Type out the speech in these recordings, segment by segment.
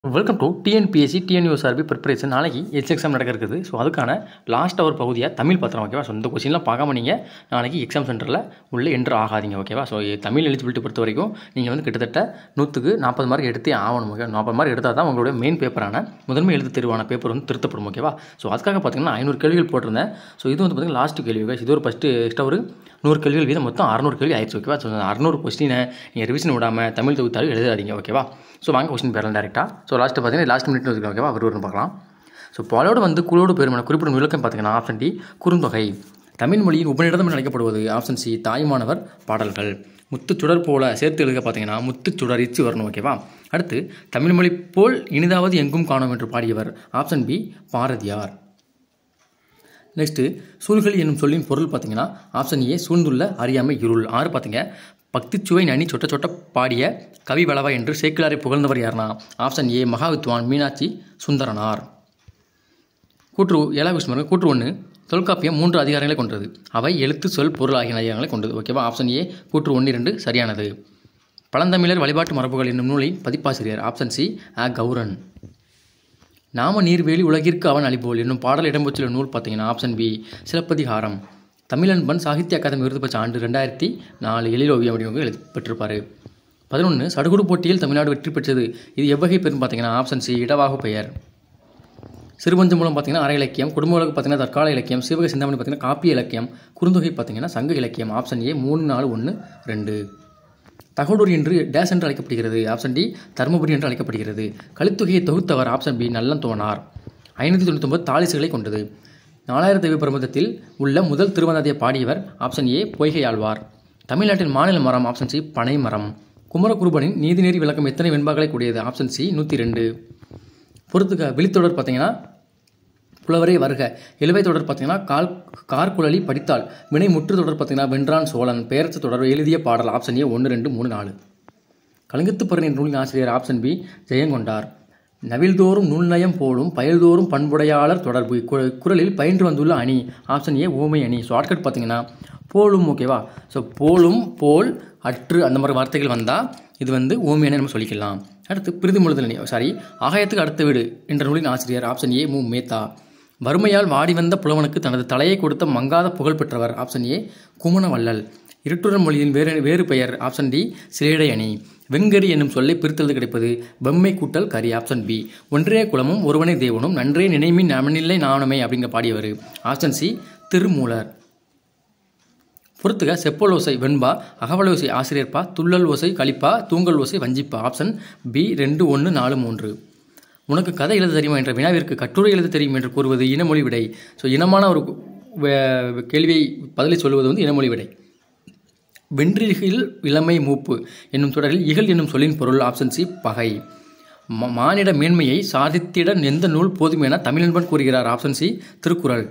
Welcome to TNPSC TNUSRB preparation நாளைக்கு எச் exam நடக்க இருக்குது ஸோ அதுக்கான லாஸ்ட் அவர் பகுதியாக தமிழ் பத்திரம் ஓகேவா ஸோ இந்த கொஸ்டின்லாம் பார்க்காம நீங்கள் நாளைக்கு எக்ஸாம் சென்டரில் உள்ளே என்ட்ரு ஆகாதீங்க ஓகேவா ஸோ தமிழ் எலிஜிபிலிட்டி பொறுத்த வரைக்கும் நீங்கள் வந்து கிட்டத்தட்ட நூற்றுக்கு நாற்பது மார்க் எடுத்தே ஆகணும் ஓகே நாற்பது மார்க் எடுத்தால் தான் உங்களுடைய மெயின் பேப்பரான முதன்மை எழுத்து தேர்வான பேப்பர் வந்து திருத்தப்படும் ஓகேவா ஸோ அதுக்காக பார்த்தீங்கன்னா ஐநூறு கேள்விகள் போட்டிருந்தேன் ஸோ இது வந்து பார்த்தீங்கன்னா லாஸ்ட் கேள்வி ஓகே இது ஒரு ஃபஸ்ட்டு எக்ஸ்ட்ரா ஒரு நூறு கேள்விகள் வீதம் மொத்தம் அறநூறு கேள்வி ஆயிடுச்சு ஓகேவா ஸோ அறநூறு கொஸ்டினை நீங்கள் ரிவிஷன் விடாமல் தமிழ் தொகுத்தாலும் எழுதாதீங்க ஓகேவா ஸோ வாங்க கொஸ்டின் பேரலாம் டேரெக்டாக ஸோ லாஸ்ட்டு பார்த்தீங்கன்னா லாஸ்ட் மினிட் வச்சுக்கலாம் ஓகேவா அவர் வருன்னு பார்க்கலாம் ஸோ பாலோடு வந்து குழுவோடு பெருமான குறிப்பிடும் விளக்கம் பார்த்தீங்கன்னா ஆப்ஷன் டி குறுந்தொகை தமிழ் மொழியின் உபநிடதம் என அழைக்கப்படுவது ஆப்ஷன் சி தாய்மானவர் பாடல்கள் முத்துச்சுடர் போல சேர்த்து எழுத பார்த்தீங்கன்னா முத்துச்சுடர் இச்சு வரணும் ஓகேவா அடுத்து தமிழ் மொழி போல் இனிதாவது எங்கும் காணோம் என்று பாடியவர் ஆப்ஷன் பி பாரதியார் நெக்ஸ்ட்டு சூழ்கள் என்னும் சொல்லின் பொருள் பார்த்தீங்கன்னா ஆப்ஷன் ஏ சூழ்ந்துள்ள அறியாமை இருள் ஆறு பார்த்தீங்க பக்திச்சுவை நனி சொட்ட சொட்ட பாடிய கவி வளவா என்று சேக்கிலாரை புகழ்ந்தவர் யாருனா ஆப்ஷன் ஏ மகாவித்வான் மீனாட்சி சுந்தரனார் கூற்று ஏழாவது கொஸ்டின் பாருங்க கூற்று ஒன்று தொல்காப்பியம் மூன்று அதிகாரங்களை கொண்டது அவை எழுத்து சொல் பொருள் ஆகிய அதிகாரங்களை கொண்டது ஓகேவா ஆப்ஷன் ஏ கூற்று ஒன்று இரண்டு சரியானது பழந்தமிழர் வழிபாட்டு மரபுகள் என்னும் நூலின் பதிப்பாசிரியர் ஆப்ஷன் சி ஆ கௌரன் நாம நீர்வேலி உலகிற்கு அவன் அளிப்போல் என்னும் பாடல் இடம்பெற்றுள்ள நூல் பார்த்தீங்கன்னா ஆப்ஷன் பி சிலப்பதிகாரம் தமிழன்பன் சாகித்ய அகாதமி விருது பெற்ற ஆண்டு ரெண்டாயிரத்தி நாலு எழிலோவியம் அப்படிங்க எழுதி பெற்றிருப்பார் பதினொன்று சடுகுடு போட்டியில் தமிழ்நாடு வெற்றி பெற்றது இது எவ்வகை பெரும் பார்த்தீங்கன்னா ஆப்ஷன் சி இடவாகு பெயர் சிறுபஞ்சு மூலம் பார்த்தீங்கன்னா அரை இலக்கியம் குடும்ப உலகம் பார்த்தீங்கன்னா தற்கால இலக்கியம் சிவக சிந்தாமணி பார்த்தீங்கன்னா காப்பிய இலக்கியம் குறுந்தொகை பார்த்தீங்கன்னா சங்க இலக்கியம் ஆப்ஷன் ஏ மூணு நாலு ஒன்று ரெண்டு தகவலூர் என்று டேஸ் என்று அழைக்கப்படுகிறது ஆப்ஷன் டி தருமபுரி என்று அழைக்கப்படுகிறது கலித்தொகையை தொகுத்தவர் ஆப்ஷன் பி நல்லந்தோனார் ஐநூற்றி தொண்ணூத்தொம்பது தாலிசுகளை கொண்டது நாலாயிரம் தேவி பிரபந்தத்தில் உள்ள முதல் திருவந்தாதியை பாடியவர் ஆப்ஷன் ஏ பொய்கை ஆழ்வார் தமிழ்நாட்டின் மாநில மரம் ஆப்ஷன் சி பனை மரம் குமரகுருபனின் நீதிநெறி விளக்கம் எத்தனை வெண்பாக்களை கூடியது ஆப்ஷன் சி நூற்றி ரெண்டு பொறுத்துக்க விழித்தொடர் பார்த்தீங்கன்னா புலவரே வருக இழுவை தொடர் பார்த்தீங்கன்னா கால் கார்குழலி படித்தால் வினை முற்று தொடர் பார்த்தீங்கன்னா வென்றான் சோழன் பெயர்ச்ச தொடர் எழுதிய பாடல் ஆப்ஷன் ஏ ஒன்று ரெண்டு மூணு நாலு கலிங்கத்து பரணி நூலின் ஆசிரியர் ஆப்ஷன் பி ஜெயங்கொண்டார் நவில்தோறும் நூல்நயம் போலும் பயல்தோறும் பண்புடையாளர் தொடர்பு கு- குரலில் பயின்று வந்துள்ள அணி ஆப்ஷன் ஏ ஊமை அணி ஷார்ட்கட் பார்த்தீங்கன்னா போலும் ஓகேவா ஸோ போலும் போல் அற்று அந்த மாதிரி வார்த்தைகள் வந்தால் இது வந்து ஊமை அணி நம்ம சொல்லிக்கலாம் அடுத்து பிரிதி முழுதல் அணி சாரி ஆகாயத்துக்கு அடுத்த வீடு என்ற நூலின் ஆசிரியர் ஆப்ஷன் ஏ மு மேத்தா வறுமையால் வாடி வந்த புலவனுக்கு தனது தலையை கொடுத்த மங்காத புகழ் பெற்றவர் ஆப்ஷன் ஏ குமணவள்ளல் இருட்டுடன் மொழியின் வேறு வேறு பெயர் ஆப்ஷன் டி சிலேடை அணி வெங்கரி என்னும் சொல்லை பிரித்தெழுது கிடைப்பது வெம்மை கூட்டல் கரி ஆப்ஷன் பி ஒன்றே குலமும் ஒருவனே தேவனும் நன்றே நினைமின் நமனில்லை நானுமே அப்படிங்கிற பாடியவர் ஆப்ஷன் சி திருமூலர் பொறுத்துக செப்பல் ஓசை வெண்பா அகவல ஓசை ஆசிரியர்பா துள்ளல் ஓசை கலிப்பா தூங்கல் ஓசை வஞ்சிப்பா ஆப்ஷன் பி ரெண்டு ஒன்று நாலு மூன்று உனக்கு கதை எழுத தெரியுமா என்ற வினாவிற்கு கட்டுரை எழுத தெரியும் என்று கூறுவது இனமொழி விடை ஸோ இனமான ஒரு வே- கேள்வியை பதிலை சொல்வது வந்து இனமொழி விடை வென்றில் இளமை மூப்பு என்னும் தொடரில் இகழ் என்னும் சொல்லின் பொருள் ஆப்ஷன் சி பகை ம- மானிட மேன்மையை சாதித்திட எந்த நூல் போதும் என தமிழன்பன் கூறுகிறார் ஆப்ஷன் சி திருக்குறள்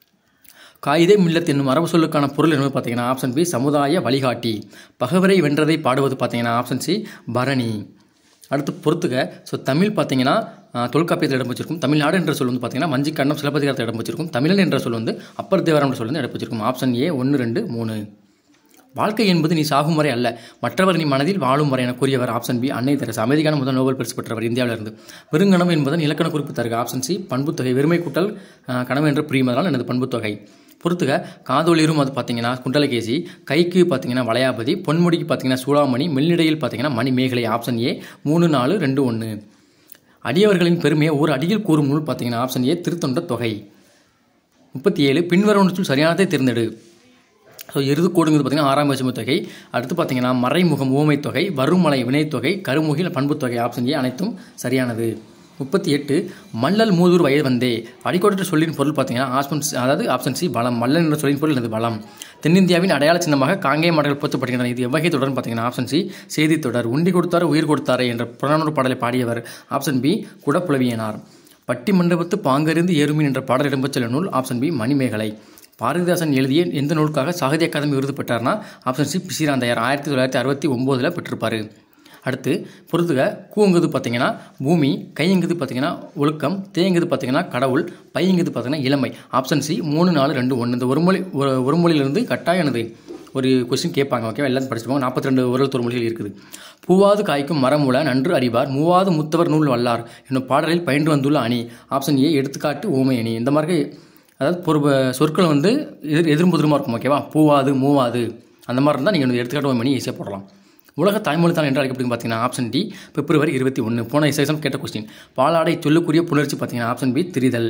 காயிதே மில்லத் என்னும் அரபு சொல்லுக்கான பொருள் என்னது பார்த்தீங்கன்னா ஆப்ஷன் பி சமுதாய வழிகாட்டி பகவரை வென்றதை பாடுவது பார்த்தீங்கன்னா ஆப்ஷன் சி பரணி அடுத்து பொறுத்துக ஸோ தமிழ் பார்த்தீங்கன்னா ஆஹ், தொல்காப்பியத்தில் இடம் வச்சிருக்கும் தமிழ்நாடு என்ற சொல் வந்து பார்த்தீங்கன்னா வஞ்சிக்கண்டம் சிலப்பதிகாரத்தில் இடம் வச்சிருக்கும் தமிழன் என்ற சொல் வந்து அப்பர் தேவாரம் என்ற சொல் வந்து இடம் வச்சிருக்கும் ஆப்ஷன் ஏ ஒன்று ரெண்டு மூணு வாழ்க்கை என்பது நீ சாகும் வரை அல்ல மற்றவர் நீ மனதில் வாழும் வரை என கூறியவர் ஆப்ஷன் பி அன்னை தெரசு அமைதிக்கான முதல் நோபல் பரிசு பெற்றவர் இந்தியாவிலிருந்து வெறுங்கணம் என்பதன் இலக்கண குறிப்பு தருக ஆப்ஷன் சி பண்புத்தொகை வெறுமை கூட்டல் ஆஹ், கனவு என்ற பிரிமதால் எனது பண்புத்தொகை பொறுத்துக காதொளிரும் அது பார்த்தீங்கன்னா குண்டலகேசி கைக்கு பார்த்தீங்கன்னா வளையாபதி பொன்முடிக்கு பார்த்தீங்கன்னா சூடாமணி மெல்லிடையில் பார்த்தீங்கன்னா மணி மேகலை ஆப்ஷன் ஏ மூணு நாலு ரெண்டு ஒன்று அடியவர்களின் பெருமையை ஒரு அடியில் கூறும் நூல் பார்த்தீங்கன்னா ஆப்ஷன் ஏ திருத்தொண்ட தொகை முப்பத்தி ஏழு பின்வரவற்றுள் சரியானதை தேர்ந்தெடு ஸோ எருது கோடுங்கிறது பார்த்தீங்கன்னா ஆறாம் வச்சுமை தொகை அடுத்து பார்த்தீங்கன்னா மறைமுகம் ஊமை தொகை வருமலை வினைத்தொகை கருமுகில் பண்புத்தொகை ஆப்ஷன் ஏ அனைத்தும் சரியானது முப்பத்தி எட்டு மல்லல் மூதூர் வயது வந்தே அடிக்கோட்ட சொல்லின் பொருள் பார்த்தீங்கன்னா ஆப்ஷன் சி- அதாவது ஆப்ஷன் சி பலம் மல்லல் என்ற சொல்லின் பொருள் எனது பலம் தென்னிந்தியாவின் அடையாள சின்னமாக காங்கேய மாடல்கள் போற்றப்படுகின்றன இது எவ்வகை தொடர்னு பார்த்தீங்கன்னா ஆப்ஷன் சி செய்தி தொடர் உண்டி கொடுத்தாரு உயிர் கொடுத்தாரே என்ற புறநானூறு பாடலை பாடியவர் ஆப்ஷன் பி குடப்புலவியனார் பட்டி மண்டபத்து பாங்கறிந்து ஏறுமின் என்ற பாடல் இடம்பெற்றுள்ள நூல் ஆப்ஷன் பி மணிமேகலை பாரதிதாசன் எழுதிய எந்த நூலுக்காக சாகித்ய அகாதமி விருது பெற்றார்னா ஆப்ஷன் சி பிசிராந்தையார் ஆயிரத்தி தொள்ளாயிரத்தி அறுபத்தி ஒம்போதில் பெற்றிருப்பார் அடுத்து பொறுத்துக கூங்குது பார்த்தீங்கன்னா பூமி கையங்குது பார்த்தீங்கன்னா ஒழுக்கம் தேங்குது பார்த்தீங்கன்னா கடவுள் பையங்குது பார்த்தீங்கன்னா இளமை ஆப்ஷன் சி மூணு நாலு ரெண்டு ஒன்று இந்த ஒரு மொழி ஒரு- ஒரு மொழியிலிருந்து கட்டாயம் எனது ஒரு கொஸ்டின் கேட்பாங்க ஓகேவா எல்லாரும் படிச்சுப்பாங்க நாற்பத்தி ரெண்டு உரல் தொரு மொழிகள் இருக்குது பூவாது காய்க்கும் மரமுல நன்று அறிவார் மூவாது முத்தவர் நூல் வல்லார் என்னும் பாடலில் பயின்று வந்துள்ள அணி ஆப்ஷன் ஏ எடுத்துக்காட்டு ஊமை அணி இந்த மாதிரி அதாவது பொறு சொற்கள் வந்து எதிர் எதிர்முதிரமாக இருக்கும் ஓகேவா பூவாது மூவாது அந்த மாதிரி இருந்தால் நீங்கள் எடுத்துக்காட்டு ஊமை அணி ஈஸியாக போடலாம் உலக தாய்மொழி தான் என்று அழைக்கப்படுங்க பார்த்தீங்கன்னா ஆப்ஷன் டி பிப்ரவரி இருபத்தி ஒன்று போன எக்ஸாம் கேட்ட கொஸ்டின் பாலாடை சொல்லுக்குரிய புணர்ச்சி பார்த்தீங்கன்னா ஆப்ஷன் பி திரிதல்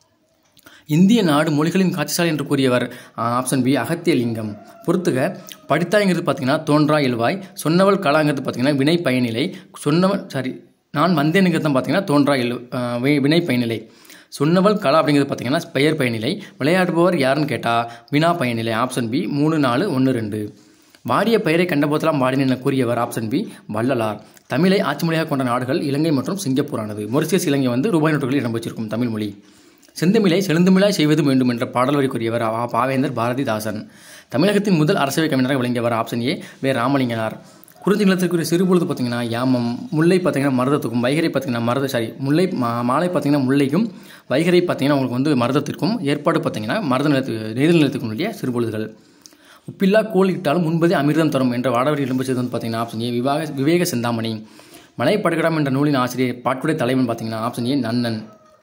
இந்திய நாடு மொழிகளின் காட்சிசாலை என்று கூறியவர் ஆப்ஷன் பி அகத்தியலிங்கம் பொறுத்துக படித்தாய்ங்கிறது பார்த்தீங்கன்னா தோன்றா இல்வாய் சொன்னவள் கலாங்கிறது பார்த்தீங்கன்னா வினை பயனிலை சொன்னவள் சாரி நான் வந்தேனுங்கிறது தான் பார்த்தீங்கன்னா தோன்றா இல் ஆஹ் வி- வினை பயனிலை சொன்னவள் கலா அப்படிங்கிறது பார்த்தீங்கன்னா பெயர் பயனிலை விளையாடுபவர் யாருன்னு கேட்டால் வினா பயனிலை ஆப்ஷன் பி மூணு நாலு ஒன்று ரெண்டு வாடிய பெயரை கண்டபோதெல்லாம் பாடின என கூறியவர் ஆப்ஷன் பி வள்ளலார் தமிழை ஆட்சி மொழியாக கொண்ட நாடுகள் இலங்கை மற்றும் சிங்கப்பூரானது மொரிசியஸ் இலங்கை வந்து ரூபாய் நோட்டுகளில் இடம் வச்சிருக்கும் தமிழ் மொழி செந்தமிழை செழுந்தமிழாய் செய்வது வேண்டும் என்ற பாடல் வரி கூறியவர் ஆ. பாவேந்தர் பாரதிதாசன் தமிழகத்தின் முதல் அரசவை கவிஞராக விளங்கியவர் ஆப்ஷன் ஏ வே ராமலிங்கனார் குறிஞ்சி நிலத்திற்குரிய சிறுபொழுது பார்த்தீங்கன்னா யாமம் முல்லை பார்த்தீங்கன்னா மருதத்துக்கும் வைகரை பார்த்தீங்கன்னா மருத சாரி முல்லை மா மாலை பார்த்தீங்கன்னா முல்லைக்கும் வைகரை பார்த்தீங்கன்னா உங்களுக்கு வந்து மருதத்திற்கும் ஏற்பாடு பார்த்தீங்கன்னா மருத நிலத்து நெய்தல் நிலத்துக்கும் உள்ள சிறுபொழுதுகள் உப்பில்லா கோல் இட்டாலும் முன்பதே அமிர்தம் தரும் என்ற வாடவரி எழும்பச்சது வந்து பார்த்தீங்கன்னா ஆப்ஷன் ஏ விவாக விவேக சிந்தாமணி மலை படுகடாம் என்ற நூலின் ஆசிரியர் பாட்டுடை தலைவன் பார்த்தீங்கன்னா ஆப்ஷன் ஏ நன்னன்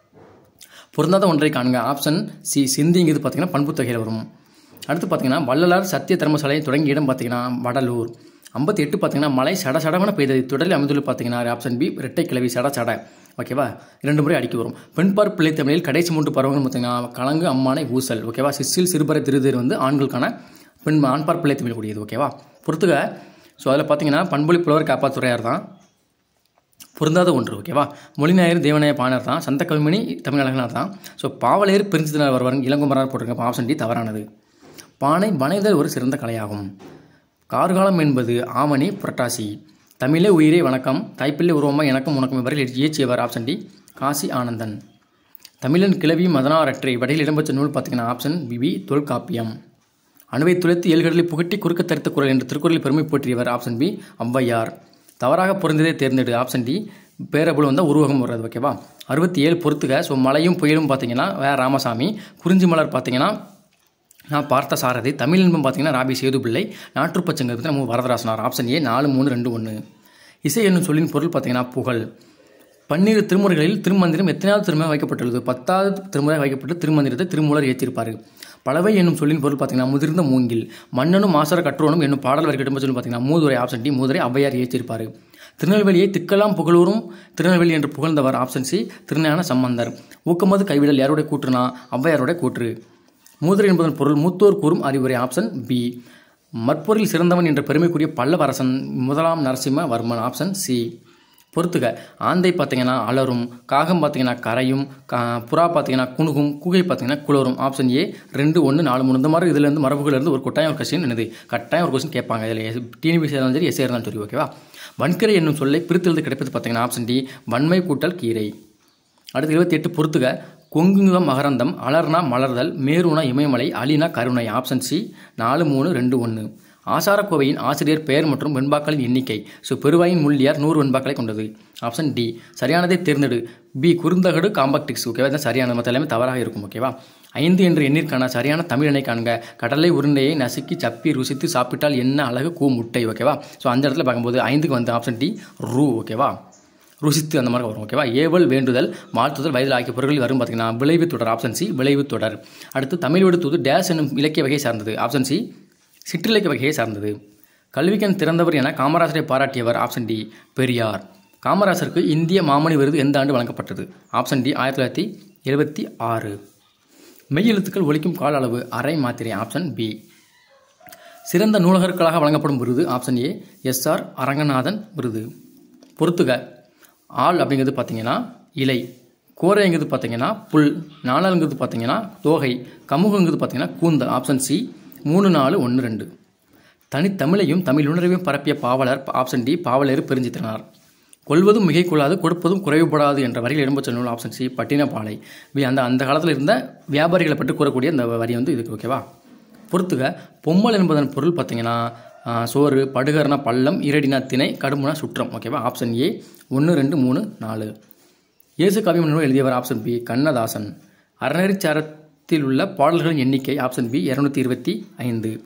பொருந்தாத ஒன்றை காணுங்க ஆப்ஷன் சி சிந்திங்கிறது பார்த்தீங்கன்னா பண்பு தொகையில் வரும் அடுத்து பார்த்தீங்கன்னா வள்ளலார் சத்திய தர்மசாலையை தொடங்கிய இடம் பார்த்தீங்கன்னா வடலூர் ஐம்பத்தி எட்டு பார்த்தீங்கன்னா மழை சட சடவன பெய்தது தொடரில் அமைந்துள்ள பார்த்தீங்கன்னா ஆப்ஷன் பி இரட்டை கிளவி சட சட ஓகேவா இரண்டு முறை அடிக்க வரும் பெண்பார் பிள்ளை தமிழில் கடைசி மூன்று பருவங்கள் பார்த்தீங்கன்னா கலங்கு அம்மானை ஊசல் ஓகேவா சிசில் சிறுபறை திருதேர் வந்து ஆண்களுக்கான பெண் ஆண்பார் பிள்ளை தமிழ் கூடியது ஓகேவா பொறுத்துக ஸோ அதில் பார்த்தீங்கன்னா பண்பொழி புலவர் காப்பாத்துறையார் தான் பொருந்தாத ஒன்று ஓகேவா மொழிநாயர் தேவநாய பாணர் தான் சந்த கவிமணி தமிழ் அழகனார் தான் ஸோ பாவலேர் பிரிஞ்சதினால் வருவார் இளங்குமரார் போட்டிருக்க ஆப்ஷன் டி தவறானது பானை வனைதல் ஒரு சிறந்த கலையாகும் கார்காலம் என்பது ஆமணி புரட்டாசி தமிழே உயிரே வணக்கம் தாய்ப்பிள்ளை உருவமாக எனக்கும் உனக்கும் இவரில் இயற்றியவர் ஆப்ஷன் டி காசி ஆனந்தன் தமிழன் கிளவி மதனாரற்றை வடையில் இடம்பெற்ற நூல் பார்த்தீங்கன்னா ஆப்ஷன் பிபி தொல்காப்பியம் அணுவை துளைத்து ஏழ்கடலில் புகட்டி குறுக்க தரித்த குரல் என்ற திருக்குறளில் பெருமை போற்றியவர் ஆப்ஷன் பி ஔவையார் தவறாக பொருந்ததே தேர்ந்தெடு ஆப்ஷன் டி பேரபுல் வந்தால் உருவகம் வர்றது ஓகேவா அறுபத்தி ஏழு பொறுத்துக ஸோ மலையும் புயலும் பார்த்தீங்கன்னா வே ராமசாமி குறிஞ்சி மலர் பார்த்தீங்கன்னா நான் பார்த்த சாரதி தமிழ் இன்பம் பார்த்தீங்கன்னா ராபி சேதுபிள்ளை நாட்டுப்பச்சங்கள் பற்றி நம்ம வரதராசனார் ஆப்ஷன் ஏ நாலு மூணு ரெண்டு ஒன்று இசை என்னும் சொல்லின் பொருள் பார்த்தீங்கன்னா புகழ் பன்னிரு திருமுறைகளில் திருமந்திரம் எத்தனாவது திருமுறை வைக்கப்பட்டுள்ளது பத்தாவது திருமுறை வைக்கப்பட்டு திருமந்திரத்தை திருமூலர் ஏற்றிருப்பார் பலவை என்னும் சொல்லின் பொருள் பார்த்தீங்கன்னா முதிர்ந்த மூங்கில் மன்னனும் மாசர கற்றோனும் என்னும் பாடல் வரைக்கும் சொல்லி பார்த்தீங்கன்னா மூதுரை ஆப்ஷன் டி மூதுரை ஔவையார் ஏற்றிருப்பார் திருநெல்வேலியை திக்கலாம் புகழூரும் திருநெல்வேலி என்று புகழ்ந்தவர் ஆப்ஷன் சி திருஞான சம்பந்தர் ஊக்கமது கைவிடல் யாருடைய கூற்றுனா ஔவையாருடைய கூற்று மூதுரை என்பதன் பொருள் மூத்தோர் கூறும் அறிவுரை ஆப்ஷன் பி மற்பொருள் சிறந்தவன் என்ற பெருமைக்குரிய பல்லவரசன் முதலாம் நரசிம்மவர்மன் ஆப்ஷன் சி பொறுத்துக ஆந்தை பார்த்தீங்கன்னா அலரும் காகம் பார்த்தீங்கன்னா கரையும் கா புறா பார்த்தீங்கன்னா குணுகும் கூகை பார்த்தீங்கன்னா குளரும் ஆப்ஷன் ஏ ரெண்டு ஒன்று நாலு மூணு இந்த மாதிரி இதுலேருந்து மரபுகளிலிருந்து ஒரு கட்டாயம் ஒரு கொஸ்டின் என்னது கட்டாயம் ஒரு கொஸ்டின் கேட்பாங்க இதில் டிஎன்பிசி இருந்தாலும் சரி எஸ்ஏ இருந்தாலும் சரி ஓகேவா வன்கரை என்னும் சொல்லை பிரித்தெழுது கிடைப்பது பார்த்தீங்கன்னா ஆப்ஷன் டி வன்மை கூட்டல் கீரை அடுத்து இருபத்தி எட்டு பொறுத்துக கொங்குங்கம் மகரந்தம் அலர்னா மலர்தல் மேருனா இமயமலை அலினா கருணை ஆப்ஷன் சி நாலு மூணு ரெண்டு ஒன்று ஆசாரக்கோவையின் ஆசிரியர் பெயர் மற்றும் வெண்பாக்களின் எண்ணிக்கை ஸோ பெருவாயின் முள்ளியார் நூறு வெண்பாக்களை கொண்டது ஆப்ஷன் டி சரியானதை தேர்ந்தெடு பி குறுந்தகடு காம்பாக்டிக்ஸ் ஓகேவா இதுதான் சரியான மற்ற எல்லாமே தவறாக இருக்கும் ஓகேவா ஐந்து என்ற எண்ணிற்கான சரியான தமிழனை காண்க கடலை உருண்டையை நசுக்கி சப்பி ருசித்து சாப்பிட்டால் என்ன அழகு கூ முட்டை ஓகேவா ஸோ அந்த இடத்துல பார்க்கும்போது ஐந்துக்கு வந்து ஆப்ஷன் டி ரூ ஓகேவா ருசித்து அந்த மாதிரி வரும் ஓகேவா ஏவல் வேண்டுதல் வாழ்த்துதல் வயதில் ஆகிய பொருட்கள் வரும் பார்த்தீங்கன்னா விளைவு தொடர் ஆப்ஷன் சி விளைவு தொடர் அடுத்து தமிழ் விடுத்துவது டேஸ் என்னும் இலக்கிய வகையை சார்ந்தது ஆப்ஷன் சி சிற்றிலக்கிய வகையை சார்ந்தது கல்விக்கண் திறந்தவர் என காமராஜரை பாராட்டியவர் ஆப்ஷன் டி பெரியார் காமராஜருக்கு இந்திய மாமணி விருது எந்த ஆண்டு வழங்கப்பட்டது ஆப்ஷன் டி ஆயிரத்தி தொள்ளாயிரத்தி எழுபத்தி ஆறு மெய்யெழுத்துக்கள் ஒலிக்கும் கால அளவு அரை மாத்திரை ஆப்ஷன் பி சிறந்த நூலகர்களாக வழங்கப்படும் விருது ஆப்ஷன் ஏ எஸ்ஆர் அரங்கநாதன் விருது பொறுத்துக ஆள் அப்படிங்கிறது பார்த்தீங்கன்னா இலை கோரைங்கிறது பார்த்தீங்கன்னா புல் நாணல்ங்கிறது பார்த்தீங்கன்னா தோகை கமுகுங்கிறது பார்த்தீங்கன்னா கூந்தல் ஆப்ஷன் சி மூணு நாலு ஒன்று ரெண்டு தனித்தமிழையும் தமிழ் உணர்வையும் பரப்பிய பாவலர் ஆப்ஷன் டி பாவலர் பெருஞ்சித்திரனார் கொள்வதும் மிகை கொள்ளாது கொடுப்பதும் குறைவுபடாது என்ற வரியில் இடம்பெற்ற நூல் ஆப்ஷன் சி பட்டினப்பாலை வி- அந்த அந்த காலத்தில் இருந்த வியாபாரிகளை பற்றி கூறக்கூடிய அந்த வரி வந்து இதுக்கு ஓகேவா பொறுத்துக பொம்மல் என்பதன் பொருள் பார்த்தீங்கன்னா ஆ, சோறு படுகர்னா பள்ளம் இரடினா திணை கடுமுனா சுற்றம் ஓகேவா ஆப்ஷன் ஏ ஒன்று ரெண்டு மூணு நாலு இயேசு காவியம் நூல் எழுதியவர் ஆப்ஷன் பி கண்ணதாசன் அறநெறிச்சாரத்தில் உள்ள பாடல்களின் எண்ணிக்கை ஆப்ஷன் பி இரநூத்தி இருபத்தி ஐந்து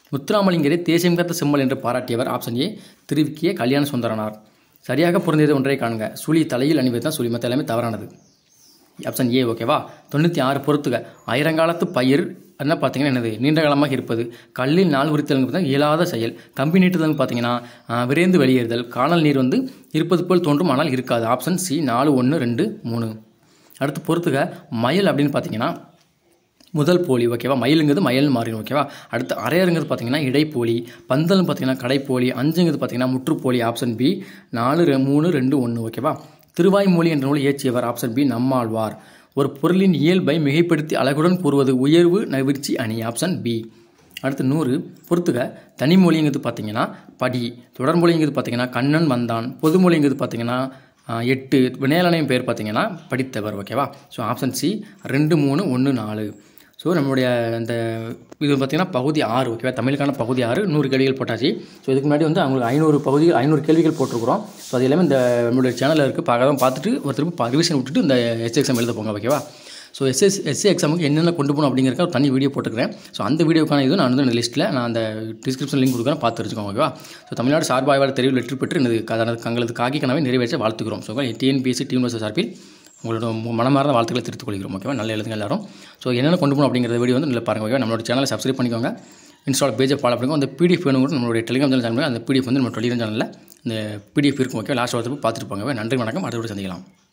முத்துராமலிங்கரை தேசியம் காத்த செம்மல் என்று பாராட்டியவர் ஆப்ஷன் ஏ திருவிக்கிய கல்யாண சுந்தரனார் சரியாக பொருந்தியது ஒன்றை காணுங்க சுழி தலையில் அணிவது தான் சுழி மற்ற எல்லாமே தவறானது ஆப்ஷன் ஏ ஓகேவா தொண்ணூற்றி ஆறு பொறுத்துக ஆயிரங்காலத்து பயிர் என்ன பார்த்தீங்கன்னா என்னது நீண்ட காலமாக இருப்பது கல்லில் நாள் உரித்தல் பார்த்தீங்கன்னா இயலாத செயல் கம்பி நீட்டுதல் பார்த்தீங்கன்னா ஆஹ், விரைந்து வெளியேறுதல் காணல் நீர் வந்து இருப்பது போல் தோன்றும் ஆனால் இருக்காது ஆப்ஷன் சி நாலு ஒன்று ரெண்டு மூணு அடுத்து பொறுத்துக மயில் அப்படின்னு பார்த்தீங்கன்னா முதல் போலி ஓகேவா மயிலுங்கிறது மயில் மாறிடும் ஓகேவா அடுத்து அரையருங்கிறது பார்த்தீங்கன்னா இடைப்போலி பந்தல்னு பார்த்தீங்கன்னா கடைப்போலி அஞ்சுங்கிறது பார்த்தீங்கன்னா முற்றுப்போலி ஆப்ஷன் பி நாலு ரெ- மூணு ரெண்டு ஒன்று ஓகேவா திருவாய்மொழி என்ற நூல் இயற்றியவர் ஆப்ஷன் பி நம்மாழ்வார் ஒரு பொருளின் இயல்பை மிகைப்படுத்தி அழகுடன் கூறுவது உயர்வு நவிர்ச்சி அணி ஆப்ஷன் பி அடுத்து நூறு பொறுத்துக தனிமொழிங்கிறது பார்த்தீங்கன்னா படி தொடர்மொழிங்கிறது பார்த்தீங்கன்னா கண்ணன் வந்தான் பொதுமொழிங்கிறது பார்த்தீங்கன்னா ஆஹ், எட்டு வினையாளனையும் பேர் பார்த்தீங்கன்னா படித்தவர் ஓகேவா ஸோ ஆப்ஷன் சி ரெண்டு மூணு ஒன்று நாலு ஸோ நம்மளுடைய இந்த இது பார்த்திங்கன்னா பகுதி ஆறு ஓகேவா தமிழுக்கான பகுதி ஆறு நூறு கேள்விகள் போட்டாச்சு ஸோ இதுக்கு முன்னாடி வந்து அவங்களுக்கு ஐநூறு பகுதிகள் ஐநூறு கேள்விகள் போட்டிருக்கிறோம் ஸோ அது எல்லாமே இந்த நம்மளுடைய சேனலில் இருக்குது பார்க்காம பார்த்துட்டு ஒரு திரும்ப ரிவிஷன் விட்டுட்டு இந்த எஸ்ஏ எக்ஸாம் எழுத போங்க ஓகேவா ஸோ எஸ்எஸ் எஸ்ஏ எக்ஸாமுக்கு என்னென்ன கொண்டு போகணும் அப்படிங்கிறக்க ஒரு தனி வீடியோ போட்டுக்கிறேன் ஸோ அந்த வீடியோக்கான இது நான் வந்து இந்த லிஸ்ட்டில் நான் அந்த டிஸ்கிரிப்ஷன் லிங்க் கொடுக்குறேன் பார்த்து வச்சுக்கோங்க ஓகேவா ஸோ தமிழ்நாடு சார்பு ஆய்வாளர் தெரிவில் வெற்றி பெற்று எனது க- தங்களது காக்கி கனவை நிறைவேற்ற வாழ்த்துக்கிறோம் ஸோ டிஎன்பிஎஸ்சி டீம் சார்பில் உங்களோட மு- மனமார்ந்த வாழ்த்துக்களை தெரிவித்துக் கொள்கிறோம் ஓகேவா நல்ல எழுதுங்க எல்லாரும் ஸோ என்னென்ன கொண்டு போகணும் அப்படிங்கிற வீடியோ வந்து நல்லா பாருங்க ஓகேவா நம்மளோட சேனலை சப்ஸ்கிரைப் பண்ணிக்கோங்க இன்ஸ்டால் பேஜை ஃபாலோ பண்ணிக்கோங்க அந்த பிடிஎஃப் வேணும் கூட நம்மளுடைய டெலிகிராம் சேனல் சேனல் அந்த பிடிஎஃப் வந்து நம்ம டெலிகிராம் சேனலில் இந்த பிடிஎஃப் இருக்கும் ஓகே லாஸ்ட் வரத்துக்கு பார்த்துட்டு போங்க நன்றி வணக்கம் அடுத்த வீடியோ சந்திக்கலாம்